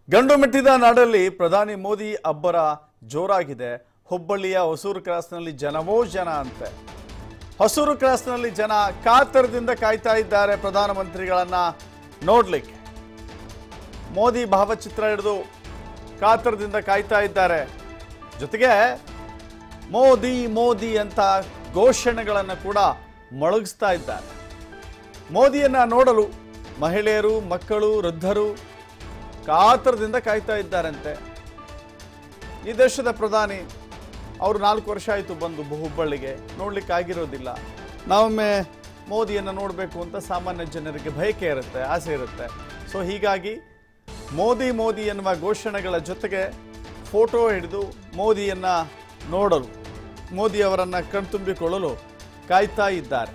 ಗಂಡು ಮೆಟ್ಟಿದ ನಾಡಲ್ಲಿ ಪ್ರಧಾನಿ ಮೋದಿ ಅಬ್ಬರ ಜೋರಾಗಿದೆ ಹುಬ್ಬಳ್ಳಿಯ ಹೊಸೂರು ಕ್ರಾಸ್ನಲ್ಲಿ ಜನವೋ ಜನ ಅಂತೆ ಹೊಸೂರು ಕ್ರಾಸ್ನಲ್ಲಿ ಜನ ಕಾತರದಿಂದ ಕಾಯ್ತಾ ಇದ್ದಾರೆ ಪ್ರಧಾನಮಂತ್ರಿಗಳನ್ನ ನೋಡ್ಲಿಕ್ಕೆ ಮೋದಿ ಭಾವಚಿತ್ರ ಹಿಡಿದು ಕಾತರದಿಂದ ಕಾಯ್ತಾ ಇದ್ದಾರೆ ಜೊತೆಗೆ ಮೋದಿ ಮೋದಿ ಅಂತ ಘೋಷಣೆಗಳನ್ನು ಕೂಡ ಮೊಳಗಿಸ್ತಾ ಇದ್ದಾರೆ ಮೋದಿಯನ್ನ ನೋಡಲು ಮಹಿಳೆಯರು ಮಕ್ಕಳು ವೃದ್ಧರು ಕಾತರದಿಂದ ಕಾಯ್ತಾ ಇದ್ದಾರಂತೆ ಈ ದೇಶದ ಪ್ರಧಾನಿ ಅವರು ನಾಲ್ಕು ವರ್ಷ ಆಯಿತು ಬಂದು ಬು- ಹುಬ್ಬಳ್ಳಿಗೆ ನೋಡ್ಲಿಕ್ಕೆ ಆಗಿರೋದಿಲ್ಲ ನಾವೊಮ್ಮೆ ಮೋದಿಯನ್ನು ನೋಡಬೇಕು ಅಂತ ಸಾಮಾನ್ಯ ಜನರಿಗೆ ಬಯಕೆ ಇರುತ್ತೆ ಆಸೆ ಇರುತ್ತೆ ಸೊ ಹೀಗಾಗಿ ಮೋದಿ ಮೋದಿ ಎನ್ನುವ ಘೋಷಣೆಗಳ ಜೊತೆಗೆ ಫೋಟೋ ಹಿಡಿದು ಮೋದಿಯನ್ನ ನೋಡಲು ಮೋದಿಯವರನ್ನ ಕಣ್ತುಂಬಿಕೊಳ್ಳಲು ಕಾಯ್ತಾ ಇದ್ದಾರೆ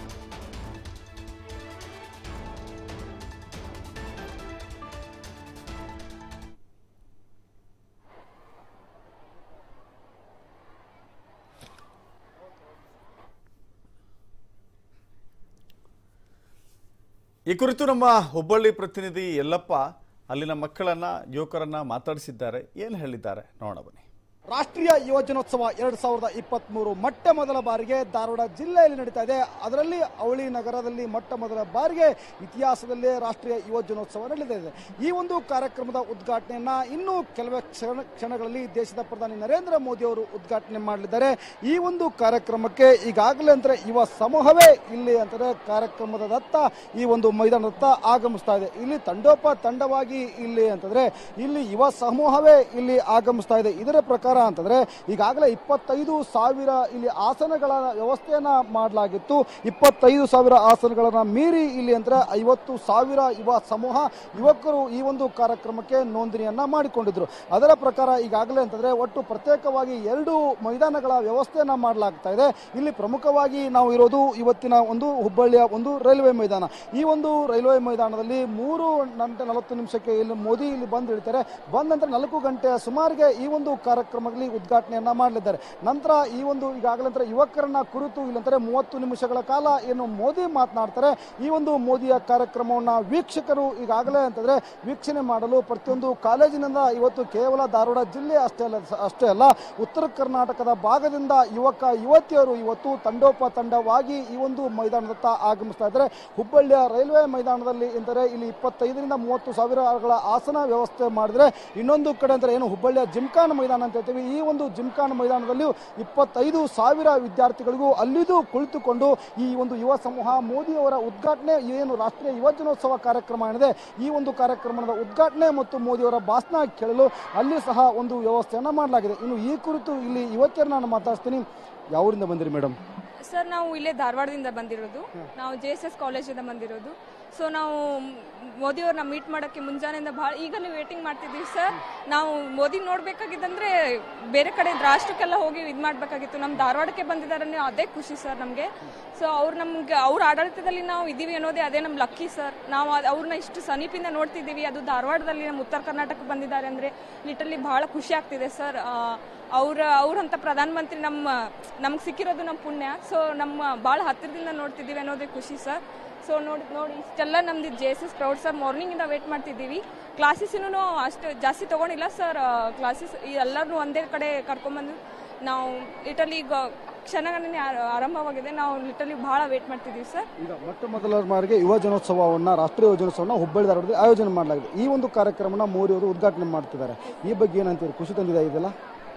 ಈ ಕುರಿತು ನಮ್ಮ ಹುಬ್ಬಳ್ಳಿ ಪ್ರತಿನಿಧಿ ಯಲ್ಲಪ್ಪ ಅಲ್ಲಿನ ಮಕ್ಕಳನ್ನ ಯುವಕರನ್ನ ಮಾತಾಡಿಸಿದ್ದಾರೆ ಏನು ಹೇಳಿದ್ದಾರೆ ನೋಡೋಣ ಬನ್ನಿ ರಾಷ್ಟ್ರೀಯ ಯುವಜನೋತ್ಸವ ಎರಡ್ ಸಾವಿರದ ಇಪ್ಪತ್ತ್ ಮೂರು ಮೊಟ್ಟ ಮೊದಲ ಬಾರಿಗೆ ಧಾರವಾಡ ಜಿಲ್ಲೆಯಲ್ಲಿ ನಡೀತಾ ಇದೆ ಅದರಲ್ಲಿ ಅವಳಿ ನಗರದಲ್ಲಿ ಮೊಟ್ಟ ಮೊದಲ ಬಾರಿಗೆ ಇತಿಹಾಸದಲ್ಲೇ ರಾಷ್ಟ್ರೀಯ ಯುವಜನೋತ್ಸವ ನಡೀತಾ ಇದೆ ಈ ಒಂದು ಕಾರ್ಯಕ್ರಮದ ಉದ್ಘಾಟನೆಯನ್ನ ಇನ್ನು ಕೆಲವೇ ಕ್ಷಣ ಕ್ಷಣಗಳಲ್ಲಿ ದೇಶದ ಪ್ರಧಾನಿ ನರೇಂದ್ರ ಮೋದಿ ಅವರು ಉದ್ಘಾಟನೆ ಮಾಡಲಿದ್ದಾರೆ ಈ ಒಂದು ಕಾರ್ಯಕ್ರಮಕ್ಕೆ ಈಗಾಗಲೇ ಅಂದ್ರೆ ಯುವ ಸಮೂಹವೇ ಇಲ್ಲಿ ಅಂತಾರೆ ಕಾರ್ಯಕ್ರಮದ ದತ್ತ ಈ ಒಂದು ಮೈದಾನದತ್ತ ಆಗಮಿಸ್ತಾ ಇದೆ ಇಲ್ಲಿ ತಂಡೋಪ ತಂಡವಾಗಿ ಇಲ್ಲಿ ಅಂತಂದ್ರೆ ಇಲ್ಲಿ ಯುವ ಸಮೂಹವೇ ಇಲ್ಲಿ ಆಗಮಿಸ್ತಾ ಇದೆ ಇದರ ಪ್ರಕಾರ ಅಂತಂದ್ರೆ ಈಗಾಗಲೇ ಇಪ್ಪತ್ತೈದು ಸಾವಿರ ಇಲ್ಲಿ ಆಸನಗಳ ವ್ಯವಸ್ಥೆಯನ್ನ ಮಾಡಲಾಗಿತ್ತು ಇಪ್ಪತ್ತೈದು ಸಾವಿರ ಆಸನಗಳನ್ನ ಮೀರಿ ಇಲ್ಲಿ ಅಂದ್ರೆ ಐವತ್ತು ಸಾವಿರ ಯುವ ಸಮೂಹ ಯುವಕರು ಈ ಒಂದು ಕಾರ್ಯಕ್ರಮಕ್ಕೆ ನೋಂದಣಿಯನ್ನ ಮಾಡಿಕೊಂಡಿದ್ರು ಅದರ ಪ್ರಕಾರ ಈಗಾಗಲೇ ಅಂತಂದ್ರೆ ಒಟ್ಟು ಪ್ರತ್ಯೇಕವಾಗಿ ಎರಡು ಮೈದಾನಗಳ ವ್ಯವಸ್ಥೆಯನ್ನ ಮಾಡಲಾಗ್ತಾ ಇದೆ ಇಲ್ಲಿ ಪ್ರಮುಖವಾಗಿ ನಾವು ಇರೋದು ಇವತ್ತಿನ ಒಂದು ಹುಬ್ಬಳ್ಳಿಯ ಒಂದು ರೈಲ್ವೆ ಮೈದಾನ ಈ ಒಂದು ರೈಲ್ವೆ ಮೈದಾನದಲ್ಲಿ ಮೂರು ಗಂಟೆ ನಲವತ್ತು ನಿಮಿಷಕ್ಕೆ ಇಲ್ಲಿ ಮೋದಿ ಇಲ್ಲಿ ಬಂದು ಇಳಿತಾರೆ ಬಂದ ನಂತರ ನಾಲ್ಕು ಗಂಟೆಯ ಸುಮಾರಿಗೆ ಈ ಒಂದು ಕಾರ್ಯಕ್ರಮದಲ್ಲಿ ಉದ್ಘಾಟನೆಯನ್ನ ಮಾಡಲಿದ್ದಾರೆ ನಂತರ ಈ ಒಂದು ಈಗಾಗಲೇ ನಂತರ ಯುವಕರನ್ನ ಕುರಿತು ಇಲ್ಲಂತಾರೆ ಮೂವತ್ತು ನಿಮಿಷಗಳ ಕಾಲ ಏನು ಮೋದಿ ಮಾತನಾಡ್ತಾರೆ ಈ ಒಂದು ಮೋದಿಯ ಕಾರ್ಯಕ್ರಮವನ್ನ ವೀಕ್ಷಕರು ಈಗಾಗಲೇ ಅಂತಂದ್ರೆ ವೀಕ್ಷಣೆ ಮಾಡಲು ಪ್ರತಿಯೊಂದು ಕಾಲೇಜಿನಿಂದ ಇವತ್ತು ಕೇವಲ ಧಾರವಾಡ ಜಿಲ್ಲೆ ಅಷ್ಟೇ ಅಲ್ಲ ಅಷ್ಟೇ ಅಲ್ಲ ಉತ್ತರ ಕರ್ನಾಟಕದ ಭಾಗದಿಂದ ಯುವಕ ಯುವತಿಯರು ಇವತ್ತು ತಂಡೋಪ ತಂಡವಾಗಿ ಈ ಒಂದು ಮೈದಾನದತ್ತ ಆಗಮಿಸ್ತಾ ಇದ್ದಾರೆ ಹುಬ್ಬಳ್ಳಿಯ ರೈಲ್ವೆ ಮೈದಾನದಲ್ಲಿ ಎಂದರೆ ಇಲ್ಲಿ ಇಪ್ಪತ್ತೈದರಿಂದ ಮೂವತ್ತು ಸಾವಿರಗಳ ಆಸನ ವ್ಯವಸ್ಥೆ ಮಾಡಿದ್ರೆ ಇನ್ನೊಂದು ಕಡೆ ಅಂದ್ರೆ ಏನು ಹುಬ್ಬಳ್ಳಿಯ ಜಿಮ್ಖಾನ್ ಮೈದಾನ ಅಂತ ಹೇಳ್ತೀವಿ ಈ ಒಂದು ಜಿಮ್ಖಾನ್ ಮೈದಾನದಲ್ಲಿಯೂ ಇಪ್ಪತ್ತೈದು ಸಾವಿರ ವಿದ್ಯಾರ್ಥಿಗಳಿಗೂ ಅಲ್ಲಿದು ಕುಳಿತುಕೊಂಡು ಈ ಒಂದು ಯುವ ಸಮೂಹ ಮೋದಿಯವರ ಉದ್ಘಾಟನೆ ಏನು ರಾಷ್ಟ್ರೀಯ ಯುವಜನೋತ್ಸವ ಕಾರ್ಯಕ್ರಮ ಏನಿದೆ ಈ ಒಂದು ಕಾರ್ಯಕ್ರಮದ ಉದ್ಘಾಟನೆ ಮತ್ತು ಮೋದಿಯವರ ಭಾಷಣ ಕೇಳಲು ಅಲ್ಲಿ ಸಹ ಒಂದು ವ್ಯವಸ್ಥೆಯನ್ನ ಮಾಡಲಾಗಿದೆ ಇನ್ನು ಈ ಕುರಿತು ಇಲ್ಲಿ ಇವತ್ತಿನ ನಾನು ಮಾತಾಡ್ತೀನಿ ಯಾವೂರಿಂದ ಬಂದಿರಿ ಮೇಡಮ್ ಸರ್ ನಾವು ಇಲ್ಲೇ ಧಾರವಾಡದಿಂದ ಬಂದಿರೋದು ನಾವು ಜೆ ಎಸ್ ಎಸ್ ಕಾಲೇಜಿಂದ ಬಂದಿರೋದು ಸೊ ನಾವು ಮೋದಿಯವ್ರನ್ನ ಮೀಟ್ ಮಾಡೋಕ್ಕೆ ಮುಂಜಾನೆಯಿಂದ ಭಾಳ ಈಗಲೂ ವೇಟಿಂಗ್ ಮಾಡ್ತಿದ್ದೀವಿ ಸರ್ ನಾವು ಮೋದಿ ನೋಡಬೇಕಾಗಿದ್ದಂದ್ರೆ ಬೇರೆ ಕಡೆ ರಾಷ್ಟ್ರಕ್ಕೆಲ್ಲ ಹೋಗಿ ಇದು ಮಾಡಬೇಕಾಗಿತ್ತು ನಮ್ಮ ಧಾರವಾಡಕ್ಕೆ ಬಂದಿದ್ದಾರೆ ಅನ್ನೋ ಅದೇ ಖುಷಿ ಸರ್ ನಮಗೆ ಸೊ ಅವ್ರು ನಮ್ಗೆ ಅವ್ರ ಆಡಳಿತದಲ್ಲಿ ನಾವು ಇದ್ದೀವಿ ಅನ್ನೋದೇ ಅದೇ ನಮ್ಮ ಲಕ್ಕಿ ಸರ್ ನಾವು ಅದ್- ಅವ್ರನ್ನ ಇಷ್ಟು ಸಮೀಪಿಂದ ನೋಡ್ತಿದ್ದೀವಿ ಅದು ಧಾರವಾಡದಲ್ಲಿ ನಮ್ಮ ಉತ್ತರ ಕರ್ನಾಟಕಕ್ಕೆ ಬಂದಿದ್ದಾರೆ ಅಂದರೆ ಲಿಟರ್ಲಿ ಭಾಳ ಖುಷಿ ಆಗ್ತಿದೆ ಸರ್ ಅವ್ರ ಅವ್ರಂತ ಪ್ರಧಾನಮಂತ್ರಿ ನಮ್ಮ ನಮ್ಗೆ ಸಿಕ್ಕಿರೋದು ನಮ್ಮ ಪುಣ್ಯ ಸೊ ನಮ್ಮ ಭಾಳ ಹತ್ತಿರದಿಂದ ನೋಡ್ತಿದ್ದೀವಿ ಅನ್ನೋದೇ ಖುಷಿ ಸರ್ ಸೊ ನೋಡಿ ನೋಡಿ ಇಷ್ಟೆಲ್ಲ ನಮ್ದು J S S crowd sir ಮಾರ್ನಿಂಗಿಂದ ವೇಟ್ ಮಾಡ್ತಿದ್ದೀವಿ ಕ್ಲಾಸಸ್ಸಿನೂ ಅಷ್ಟು ಜಾಸ್ತಿ ತೊಗೊಂಡಿಲ್ಲ ಸರ್ ಕ್ಲಾಸಸ್ ಎಲ್ಲರೂ ಒಂದೇ ಕಡೆ ಕರ್ಕೊಂಬಂದು ನಾವು ಲಿಟರ್ಲಿ ಈಗ ಕ್ಷಣಗಣನೆ ಆ- ಆರಂಭವಾಗಿದೆ ನಾವು ಲಿಟರ್ಲಿ ಭಾಳ ವೇಟ್ ಮಾಡ್ತಿದ್ದೀವಿ ಸರ್ ಈಗ ಮೊಟ್ಟ ಮೊದಲ ಬಾರಿಗೆ ಯುವ ಜನೋತ್ಸವವನ್ನ ರಾಷ್ಟ್ರೀಯ ಯುವ ಜನೋತ್ಸವನ ಹುಬ್ಬಳ್ಳಿ ಧಾರವಾಡದಲ್ಲಿ ಆಯೋಜನೆ ಮಾಡಲಾಗಿದೆ ಈ ಒಂದು ಕಾರ್ಯಕ್ರಮನ ಮೋದಿ ಅವರು ಉದ್ಘಾಟನೆ ಮಾಡ್ತಿದ್ದಾರೆ ಈ ಬಗ್ಗೆ ಏನಂತೀರಿ ಖುಷಿ ತಂದಿದೆ ಇದೆಲ್ಲ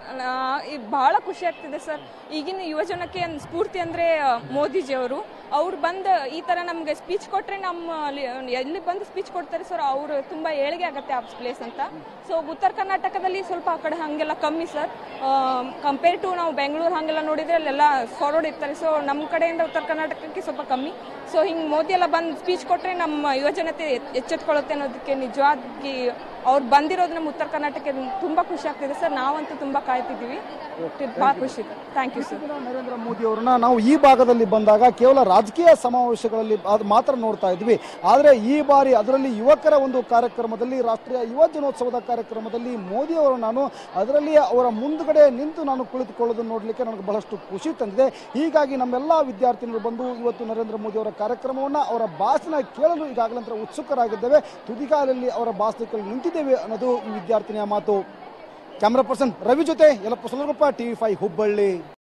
ಈ ಬಹಳ ಖುಷಿ ಆಗ್ತಿದೆ ಸರ್ ಈಗಿನ ಯುವಜನಕ್ಕೆ ಒಂದ್ ಸ್ಫೂರ್ತಿ ಅಂದ್ರೆ ಆ, ಮೋದಿಜಿಯವರು ಅವ್ರು ಬಂದು ಈ ತರ ನಮ್ಗೆ ಸ್ಪೀಚ್ ಕೊಟ್ರೆ ನಮ್ಮ ಲಿ- ಎಲ್ಲಿ ಬಂದು ಸ್ಪೀಚ್ ಕೊಡ್ತಾರೆ ಸರ್ ಅವರು ತುಂಬಾ ಏಳಿಗೆ ಆಗತ್ತೆ ಆ ಪ್ಲೇಸ್ ಅಂತ ಸೊ ಉತ್ತರ ಕರ್ನಾಟಕದಲ್ಲಿ ಸ್ವಲ್ಪ ಆ ಕಡೆ ಹಂಗೆಲ್ಲ ಕಮ್ಮಿ ಸರ್ ಕಂಪೇರ್ ಟು ನಾವು ಬೆಂಗಳೂರು ಹಂಗೆಲ್ಲ ನೋಡಿದ್ರೆ ಅಲ್ಲೆಲ್ಲ ಫಾರ್ವರ್ಡ್ ಇರ್ತಾರೆ ಸೊ ನಮ್ಮ ಕಡೆಯಿಂದ ಉತ್ತರ ಕರ್ನಾಟಕಕ್ಕೆ ಸ್ವಲ್ಪ ಕಮ್ಮಿ ಸೊ ಹಿಂಗೆ ಮೋದಿ ಎಲ್ಲ ಬಂದು ಸ್ಪೀಚ್ ಕೊಟ್ರೆ ನಮ್ಮ ಯುವಜನತೆ ಎಚ್- ಎಚ್ಚೆತ್ಕೊಳ್ಳುತ್ತೆ ಅನ್ನೋದಕ್ಕೆ ನಿಜವಾಗಿ ಅವ್ರು ಬಂದಿರೋದು ನಮ್ಮ ಉತ್ತರ ಕರ್ನಾಟಕಕ್ಕೆ ತುಂಬಾ ಖುಷಿ ಆಗ್ತಿದೆ ಸರ್ ನಾವಂತೂ ತುಂಬಾ ಕಾಯ್ತಿದ್ದೀವಿ ಭಾಳ ಖುಷಿ ಇದೆ thank you sir Narendra Modi ಅವರನ್ನ ನಾವು ಈ ಭಾಗದಲ್ಲಿ ಬಂದಾಗ ಕೇವಲ ರಾಜ ರಾಜಕೀಯ ಸಮಾವೇಶಗಳಲ್ಲಿ ಅದು ಮಾತ್ರ ನೋಡ್ತಾ ಇದ್ವಿ ಆದರೆ ಈ ಬಾರಿ ಅದರಲ್ಲಿ ಯುವಕರ ಒಂದು ಕಾರ್ಯಕ್ರಮದಲ್ಲಿ ರಾಷ್ಟ್ರೀಯ ಯುವ ದಿನೋತ್ಸವದ ಕಾರ್ಯಕ್ರಮದಲ್ಲಿ ಮೋದಿ ಅವರು ನಾನು ಅದರಲ್ಲಿ ಅವರ ಮುಂದುಗಡೆ ನಿಂತು ನಾನು ಕುಳಿತುಕೊಳ್ಳೋದನ್ನು ನೋಡಲಿಕ್ಕೆ ನನಗೆ ಬಹಳಷ್ಟು ಖುಷಿ ತಂದಿದೆ ಹೀಗಾಗಿ ನಮ್ಮೆಲ್ಲ ವಿದ್ಯಾರ್ಥಿನಿಗಳು ಬಂದು ಇವತ್ತು ನರೇಂದ್ರ ಮೋದಿ ಅವರ ಕಾರ್ಯಕ್ರಮವನ್ನು ಅವರ ಭಾಷಣ ಕೇಳಲು ಈಗಾಗಲೇ ನಂತರ ಉತ್ಸುಕರಾಗಿದ್ದೇವೆ ತುದಿಗಾಲಲ್ಲಿ ಅವರ ಭಾಷಣಕ್ಕೆ ನಿಂತಿದ್ದೇವೆ ಅನ್ನೋದು ಈ ವಿದ್ಯಾರ್ಥಿನಿಯ ಮಾತು ಕ್ಯಾಮ್ರಾ ಪರ್ಸನ್ ರವಿ ಜೊತೆ ಯಲ್ಲಪ್ಪ ಸುಲಭಪ್ಪ ಟಿವಿ ಫೈವ್ ಹುಬ್ಬಳ್ಳಿ